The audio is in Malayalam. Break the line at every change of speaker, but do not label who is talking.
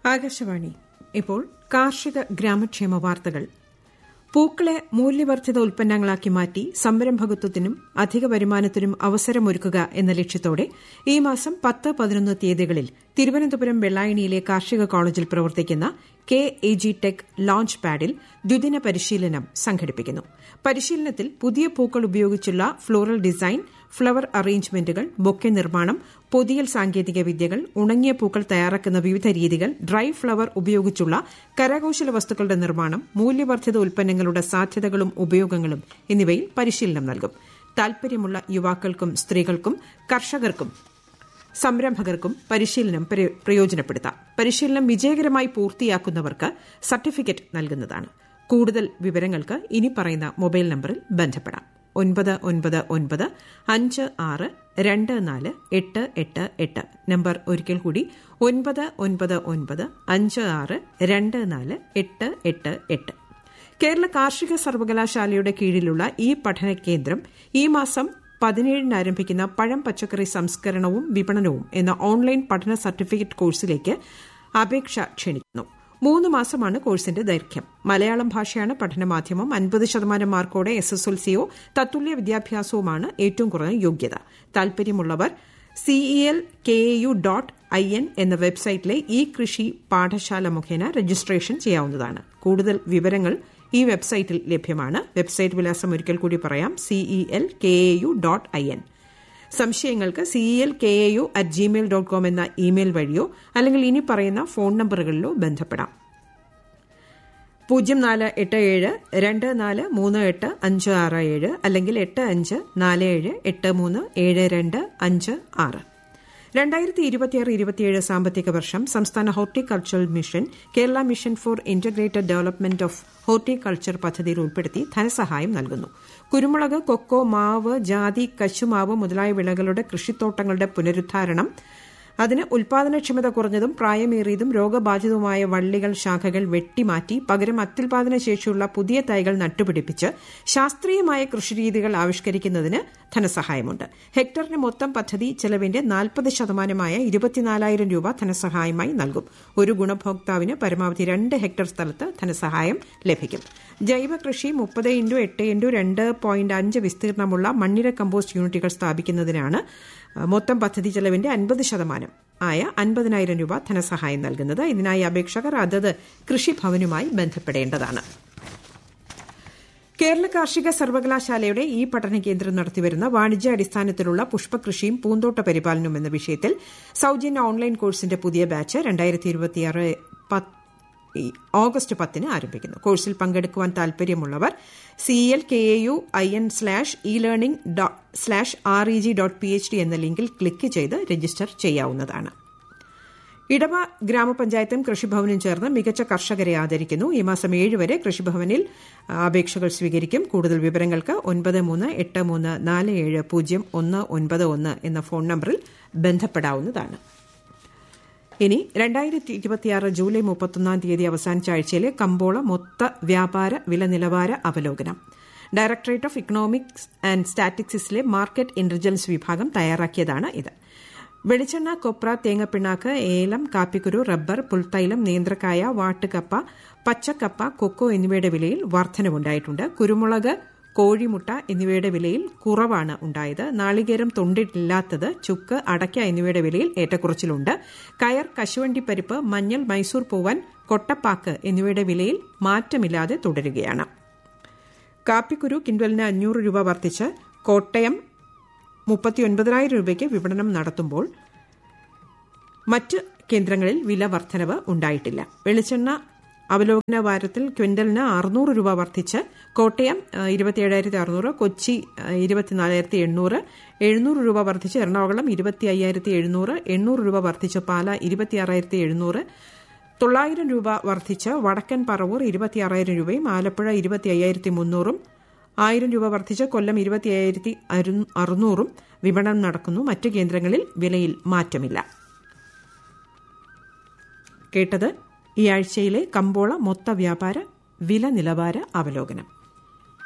ആകാശവാണി ഇപ്പോൾ കാർഷിക ഗ്രാമക്ഷേമ വാർത്തകൾ പൂക്കളെ മൂല്യവർദ്ധിത ഉൽപ്പന്നങ്ങളാക്കി മാറ്റി സംരംഭകത്വത്തിനും അധിക വരുമാനത്തിനും അവസരമൊരുക്കുക എന്ന ലക്ഷ്യത്തോടെ ഈ മാസം പത്ത് പതിനൊന്ന് തീയതികളിൽ തിരുവനന്തപുരം വെള്ളായണിയിലെ കാർഷിക കോളേജിൽ പ്രവർത്തിക്കുന്ന K A G tech launch പാഡിൽ ദ്വിദിന പരിശീലനം സംഘടിപ്പിക്കുന്നു പരിശീലനത്തിൽ പുതിയ പൂക്കൾ ഉപയോഗിച്ചുള്ള ഫ്ലോറൽ ഡിസൈൻ ഫ്ലവർ അറേഞ്ച്മെന്റുകൾ ബൊക്കെ നിർമ്മാണം പൊതിയൽ സാങ്കേതിക വിദ്യകൾ ഉണങ്ങിയ പൂക്കൾ തയ്യാറാക്കുന്ന വിവിധ രീതികൾ ഡ്രൈ ഫ്ലവർ ഉപയോഗിച്ചുള്ള കരകൌശല വസ്തുക്കളുടെ നിർമ്മാണം മൂല്യവർദ്ധിത ഉൽപ്പന്നങ്ങളുടെ സാധ്യതകളും ഉപയോഗങ്ങളും എന്നിവയിൽ പരിശീലനം നൽകും താൽപര്യമുള്ള യുവാക്കൾക്കും സ്ത്രീകൾക്കും കർഷകർക്കും സംരംഭകർക്കും പരിശീലനം പ്രയോജനപ്പെടുത്താം പരിശീലനം വിജയകരമായി പൂർത്തിയാക്കുന്നവർക്ക് സർട്ടിഫിക്കറ്റ് നൽകുന്നതാണ് കൂടുതൽ വിവരങ്ങൾക്ക് ഇനി പറയുന്ന മൊബൈൽ നമ്പറിൽ ബന്ധപ്പെടാം ഒൻപത് ഒൻപത് ഒൻപത് അഞ്ച് ആറ് രണ്ട് നാല് എട്ട് എട്ട് എട്ട് നമ്പർ ഒരിക്കൽ കൂടി ഒൻപത് ഒൻപത് ഒൻപത് അഞ്ച് ആറ് രണ്ട് നാല് എട്ട് എട്ട് എട്ട് കേരള കാർഷിക സർവകലാശാലയുടെ കീഴിലുള്ള ഈ പഠന കേന്ദ്രം ഈ മാസം പതിനേഴിന് ആരംഭിക്കുന്ന പഴം പച്ചക്കറി സംസ്കരണവും വിപണനവും എന്ന ഓൺലൈൻ പഠന സർട്ടിഫിക്കറ്റ് കോഴ്സിലേക്ക് അപേക്ഷ ക്ഷണിക്കുന്നു മൂന്ന് മാസമാണ് കോഴ്സിന്റെ ദൈർഘ്യം മലയാളം ഭാഷയാണ് പഠനമാധ്യമം അൻപത് ശതമാനം മാർക്കോടെ എസ് എസ് എൽ സിയോ തത്തുല്യ വിദ്യാഭ്യാസവുമാണ് ഏറ്റവും കുറഞ്ഞ യോഗ്യത താൽപര്യമുള്ളവർ CEL K A U dot I N എന്ന വെബ്സൈറ്റിലെ ഇ കൃഷി പാഠശാല മുഖേന രജിസ്ട്രേഷൻ ചെയ്യാവുന്നതാണ് കൂടുതൽ വിവരങ്ങൾ ഈ വെബ്സൈറ്റിൽ ലഭ്യമാണ് വെബ്സൈറ്റ് വിലാസം ഒരിക്കൽ കൂടി പറയാം CEL K A U dot I N സംശയങ്ങൾക്ക് CEL K A U at Gmail dot com എന്ന ഇമെയിൽ വഴിയോ അല്ലെങ്കിൽ ഇനി പറയുന്ന ഫോൺ നമ്പറുകളിലോ ബന്ധപ്പെടാം പൂജ്യം നാല് എട്ട് ഏഴ് രണ്ട് നാല് മൂന്ന് എട്ട് അഞ്ച് ആറ് ഏഴ് അല്ലെങ്കിൽ എട്ട് അഞ്ച് നാല് ഏഴ് എട്ട് മൂന്ന് ഏഴ് രണ്ട് അഞ്ച് ആറ് രണ്ടായിരത്തി ഇരുപത്തിയാറ് ഇരുപത്തിയേഴ് സാമ്പത്തിക വർഷം സംസ്ഥാന horticultural mission Kerala mission for integrated development of horticulture പദ്ധതിയിൽ ഉൾപ്പെടുത്തി ധനസഹായം നൽകുന്നു കുരുമുളക് കൊക്കോ മാവ് ജാതി കശുമാവ് മുതലായ വിളകളുടെ കൃഷിത്തോട്ടങ്ങളുടെ പുനരുദ്ധാരണം അതിന് ഉൽപാദനക്ഷമത കുറഞ്ഞതും പ്രായമേറിയതും രോഗബാധിതവുമായ വള്ളികൾ ശാഖകൾ വെട്ടിമാറ്റി പകരം അത്യുൽപാദന ശേഷിയുള്ള പുതിയ തൈകൾ നട്ടുപിടിപ്പിച്ച് ശാസ്ത്രീയമായ കൃഷിരീതികൾ ആവിഷ്കരിക്കുന്നതിന് ധനസഹായമുണ്ട് ഹെക്ടറിന് മൊത്തം പദ്ധതി ചെലവിന്റെ നാൽപ്പത് ശതമാനമായ ഇരുപത്തിനാലായിരം രൂപ ധനസഹായമായി നൽകും ഒരു ഗുണഭോക്താവിന് പരമാവധി രണ്ട് ഹെക്ടർ സ്ഥലത്ത് ധനസഹായം ലഭിക്കും ജൈവ കൃഷി മുപ്പത് ഇൻറ്റു എട്ട് ഇൻറ്റു രണ്ട് പോയിന്റ് അഞ്ച് വിസ്തീർണമുള്ള മണ്ണിര കമ്പോസ്റ്റ് യൂണിറ്റുകൾ സ്ഥാപിക്കുന്നതിനാണ് മൊത്തം പദ്ധതി ചെലവിന്റെ അൻപത് ശതമാനം ആയ അൻപതിനായിരം രൂപ ധനസഹായം നൽകുന്നത് ഇതിനായി അപേക്ഷകർ അതത് കൃഷിഭവനുമായി ബന്ധപ്പെടേണ്ടതാണ് കേരള കാർഷിക സർവകലാശാലയുടെ ഈ പഠന കേന്ദ്രം നടത്തിവരുന്ന വാണിജ്യ അടിസ്ഥാനത്തിലുള്ള പുഷ്പകൃഷിയും പൂന്തോട്ട പരിപാലനവും എന്ന വിഷയത്തിൽ സൌജന്യ ഓൺലൈൻ കോഴ്സിന്റെ പുതിയ ബാച്ച് രണ്ടായിരത്തി ഇരുപത്തിയാറ് ഓഗസ്റ്റ് പത്തിന് ആരംഭിക്കുന്നു കോഴ്സിൽ പങ്കെടുക്കുവാൻ താൽപര്യമുള്ളവർ CL K A U I N slash e learning slash R E G dot P H D എന്ന ലിങ്കിൽ ക്ലിക്ക് ചെയ്ത് രജിസ്റ്റർ ചെയ്യാവുന്നതാണ് ഇടവ ഗ്രാമപഞ്ചായത്തും കൃഷിഭവനും ചേർന്ന് മികച്ച കർഷകരെ ആദരിക്കുന്നു ഈ മാസം ഏഴ് വരെ കൃഷിഭവനിൽ അപേക്ഷകൾ സ്വീകരിക്കും കൂടുതൽ വിവരങ്ങൾക്ക് ഒൻപത് മൂന്ന് എട്ട് മൂന്ന് നാല് ഏഴ് പൂജ്യം ഒന്ന് ഒൻപത് ഒന്ന് എന്ന ഫോൺ നമ്പറിൽ ബന്ധപ്പെടാവുന്നതാണ് ഇനി രണ്ടായിരത്തി ഇരുപത്തിയാറ് ജൂലൈ മുപ്പത്തൊന്നാം തീയതി അവസാനിച്ച ആഴ്ചയിലെ കമ്പോള മൊത്ത വ്യാപാര വില നിലവാര അവലോകനം ഡയറക്ടറേറ്റ് ഓഫ് ഇക്കണോമിക്സ് ആൻഡ് സ്റ്റാറ്റിക്സിസിലെ മാർക്കറ്റ് ഇന്റലിജൻസ് വിഭാഗം തയ്യാറാക്കിയതാണ് ഇത് വെളിച്ചെണ്ണ കൊപ്ര തേങ്ങപ്പിണ്ണാക്ക് ഏലം കാപ്പിക്കുരു റബ്ബർ പുൽത്തൈലം നേന്ത്രക്കായ വാട്ടുകപ്പ പച്ചക്കപ്പ കൊക്കോ എന്നിവയുടെ വിലയിൽ വർധനവുണ്ടായിട്ടുണ്ട് കുരുമുളക് കോഴിമുട്ട എന്നിവയുടെ വിലയിൽ കുറവാണ് ഉണ്ടായത് നാളികേരം തൊണ്ടിട്ടില്ലാത്തത് ചുക്ക് അടയ്ക്ക എന്നിവയുടെ വിലയിൽ ഏറ്റക്കുറച്ചിലുണ്ട് കയർ കശുവണ്ടിപ്പരിപ്പ് മഞ്ഞൾ മൈസൂർ പൂവൻ കൊട്ടപ്പാക്ക് എന്നിവയുടെ വിലയിൽ മാറ്റമില്ലാതെ തുടരുകയാണ് കാപ്പിക്കുരു കിൻഡലിന് അഞ്ഞൂറ് രൂപ വർദ്ധിച്ച് കോട്ടയം മുപ്പത്തിയൊൻപതിനായിരം രൂപയ്ക്ക് വിപണനം നടത്തുമ്പോൾ മറ്റ് കേന്ദ്രങ്ങളിൽ വില വർധനവ് ഉണ്ടായിട്ടില്ല വെളിച്ചെണ്ണ അവലോകന വാരത്തിൽ ക്വിന്റലിന് അറുന്നൂറ് രൂപ വർദ്ധിച്ച് കോട്ടയം ഇരുപത്തിയേഴായിരത്തി അറുന്നൂറ് കൊച്ചി ഇരുപത്തിനാലായിരത്തി എണ്ണൂറ് എഴുന്നൂറ് രൂപ വർദ്ധിച്ച് എറണാകുളം ഇരുപത്തി അയ്യായിരത്തി എഴുന്നൂറ് എണ്ണൂറ് രൂപ വർദ്ധിച്ച് പാല ഇരുപത്തിയാറായിരത്തി എഴുന്നൂറ് തൊള്ളായിരം രൂപ വർദ്ധിച്ച് വടക്കൻ പറവൂർ ഇരുപത്തിയാറായിരം രൂപയും ആലപ്പുഴ ഇരുപത്തി അയ്യായിരത്തി മുന്നൂറും ആയിരം രൂപ വർദ്ധിച്ച് കൊല്ലം ഇരുപത്തി അയ്യായിരത്തി അറുന്നൂറും വിപണനം നടക്കുന്നു മറ്റ് കേന്ദ്രങ്ങളിൽ വിലയിൽ മാറ്റമില്ല കേട്ടത് ഈ ആഴ്ചയിലെ കമ്പോള മൊത്ത വ്യാപാര വില നിലവാര അവലോകനം